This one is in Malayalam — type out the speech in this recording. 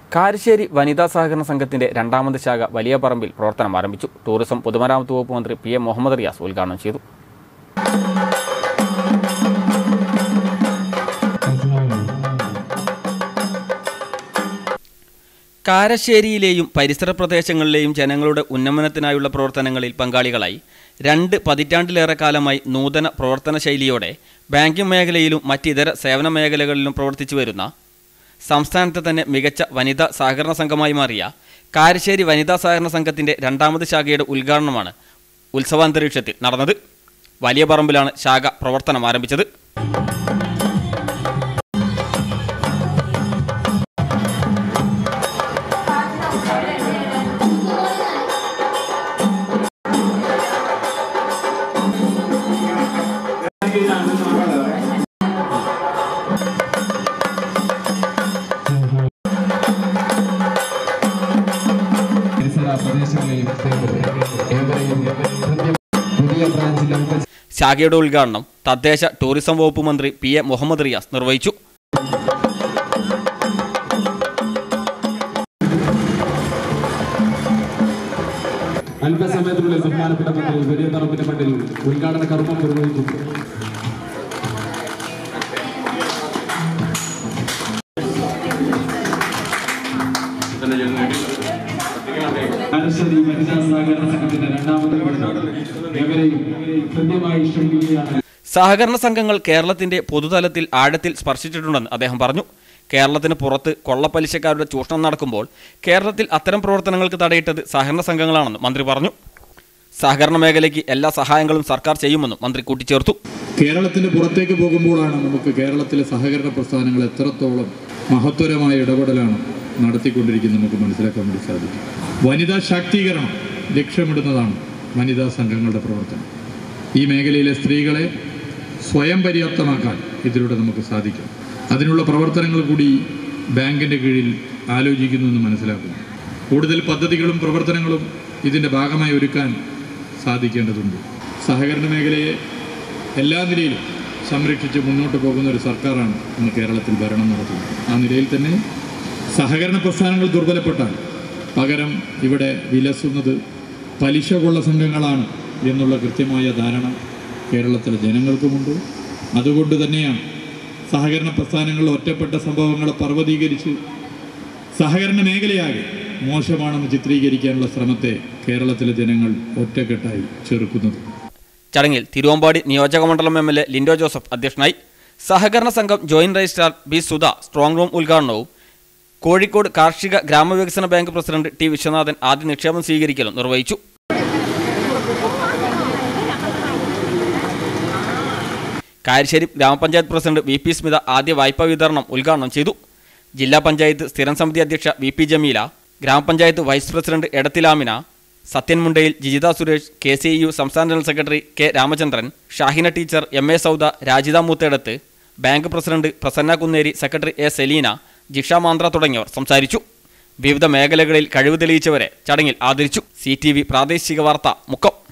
കാരശ്ശേരി വനിതാ സഹകരണ സംഘത്തിന്റെ രണ്ടാമത് ശാഖ വലിയ പറമ്പിൽ പ്രവർത്തനം ആരംഭിച്ചു ടൂറിസം പൊതുമരാമത്ത് വകുപ്പ് മന്ത്രി പി എം മുഹമ്മദ് റിയാസ് ഉദ്ഘാടനം ചെയ്തു കാരശ്ശേരിയിലെയും പരിസര പ്രദേശങ്ങളിലെയും ജനങ്ങളുടെ ഉന്നമനത്തിനായുള്ള പ്രവർത്തനങ്ങളിൽ പങ്കാളികളായി രണ്ട് പതിറ്റാണ്ടിലേറെ കാലമായി നൂതന പ്രവർത്തന ശൈലിയോടെ ബാങ്കിംഗ് മേഖലയിലും മറ്റിതര സേവന മേഖലകളിലും പ്രവർത്തിച്ചു വരുന്ന സംസ്ഥാനത്തെ തന്നെ മികച്ച വനിതാ സഹകരണ സംഘമായി മാറിയ കാരശ്ശേരി വനിതാ സഹകരണ സംഘത്തിന്റെ രണ്ടാമത് ശാഖയുടെ ഉദ്ഘാടനമാണ് ഉത്സവാന്തരീക്ഷത്തിൽ നടന്നത് വലിയ പറമ്പിലാണ് ശാഖ പ്രവർത്തനം ആരംഭിച്ചത് പരിസര പ്രദേശങ്ങളെയും ഏവരെയും പുതിയ- പുതിയ ബ്രാഞ്ചിൽ അംഗ ശാഖയുടെ ഉദ്ഘാടനം തദ്ദേശ ടൂറിസം വകുപ്പ് മന്ത്രി പി എ മുഹമ്മദ് റിയാസ് നിർവഹിച്ചു അല്പസമയത്തിനുള്ളിൽ ബഹുമാനപ്പെട്ട മന്ത്രി വലിയ പറമ്പിന്റെ മണ്ണിൽ ഉദ്ഘാടന കർമ്മം നിർവഹിക്കും കാരശ്ശേരി വനിതാ സഹകരണ സംഘത്തിന്റെ രണ്ടാമത് യോഗം ഏവരെയും കൃത്യമായി ക്ഷണിക്കുകയാണ് സഹകരണ സംഘങ്ങൾ കേരളത്തിന്റെ പൊതുതലത്തിൽ ആഴത്തിൽ സ്പർശിച്ചിട്ടുണ്ടെന്ന് അദ്ദേഹം പറഞ്ഞു കേരളത്തിന് പുറത്ത് കൊള്ളപ്പലിശക്കാരുടെ ചൂഷണം നടക്കുമ്പോൾ കേരളത്തിൽ അത്തരം പ്രവർത്തനങ്ങൾക്ക് തടയിട്ടത് സഹകരണ സംഘങ്ങളാണെന്ന് മന്ത്രി പറഞ്ഞു സഹകരണ മേഖലയ്ക്ക് എല്ലാ സഹായങ്ങളും സർക്കാർ ചെയ്യുമെന്നും മന്ത്രി കൂട്ടിച്ചേർത്തു കേരളത്തിന് പുറത്തേക്ക് പോകുമ്പോഴാണ് നമുക്ക് കേരളത്തിലെ സഹകരണ പ്രസ്ഥാനങ്ങൾ എത്രത്തോളം മഹത്വരമായ ഇടപെടലാണ് നടത്തിക്കൊണ്ടിരിക്കുന്നത് നമുക്ക് മനസ്സിലാക്കാൻ വേണ്ടി സാധിക്കും വനിതാ ശാക്തീകരണം ലക്ഷ്യമിടുന്നതാണ് വനിതാ സംഘങ്ങളുടെ പ്രവർത്തനം ഈ മേഖലയിലെ സ്ത്രീകളെ സ്വയം പര്യാപ്തമാക്കാൻ ഇതിലൂടെ നമുക്ക് സാധിക്കും അതിനുള്ള പ്രവർത്തനങ്ങൾ കൂടി ബാങ്കിൻ്റെ കീഴിൽ ആലോചിക്കുന്നു എന്ന് മനസ്സിലാക്കുന്നു കൂടുതൽ പദ്ധതികളും പ്രവർത്തനങ്ങളും ഇതിൻ്റെ ഭാഗമായി ഒരുക്കാൻ സാധിക്കേണ്ടതുണ്ട് സഹകരണ മേഖലയെ എല്ലാ നിലയിലും സംരക്ഷിച്ച് മുന്നോട്ട് പോകുന്ന ഒരു സർക്കാരാണ് ഇന്ന് കേരളത്തിൽ ഭരണം നടത്തുന്നത് ആ നിലയിൽ തന്നെ സഹകരണ പ്രസ്ഥാനങ്ങൾ ദുർബലപ്പെട്ടാൽ പകരം ഇവിടെ വിലസുന്നത് പലിശ കൊള്ള സംഘങ്ങളാണ് എന്നുള്ള കൃത്യമായ ധാരണ കേരളത്തിലെ ജനങ്ങൾക്കുമുണ്ട് അതുകൊണ്ട് തന്നെയാണ് സഹകരണ പ്രസ്ഥാനങ്ങൾ ഒറ്റപ്പെട്ട സംഭവങ്ങളെ പർവ്വതീകരിച്ച് സഹകരണ മേഖലയാകെ മോശമാണെന്ന് ചിത്രീകരിക്കാനുള്ള ശ്രമത്തെ കേരളത്തിലെ ജനങ്ങൾ ഒറ്റക്കെട്ടായി ചെറുക്കുന്നത് ചടങ്ങിൽ തിരുവമ്പാടി നിയോജകമണ്ഡലം M L A Lindo Joseph അധ്യക്ഷനായി സഹകരണ സംഘം joint registrar B Sudha strong room ഉദ്ഘാടനവും കോഴിക്കോട് കാർഷിക ഗ്രാമവികസന ബാങ്ക് പ്രസിഡന്റ് ടി വിശ്വനാഥൻ ആദ്യ നിക്ഷേപം സ്വീകരിക്കലും നിർവഹിച്ചു കാരശ്ശേരി ഗ്രാമപഞ്ചായത്ത് പ്രസിഡന്റ് വി പി സ്മിത ആദ്യ വായ്പാ വിതരണം ഉദ്ഘാടനം ചെയ്തു ജില്ലാ പഞ്ചായത്ത് സ്ഥിരം സമിതി അധ്യക്ഷ വി പി ജമീല ഗ്രാമപഞ്ചായത്ത് vice president Edathilamina Sathyan Mundayil Jijitha Suresh K C U സംസ്ഥാന general secretary K Ramachandran Shahina teacher M A Sauda Rajitha Moothedath bank president Prasanna Kunneri secretary A Selina Jisha Manthra തുടങ്ങിയവർ സംസാരിച്ചു വിവിധ മേഖലകളിൽ കഴിവ് തെളിയിച്ചവരെ ചടങ്ങിൽ ആദരിച്ചു സി പ്രാദേശിക വാർത്ത മുക്കം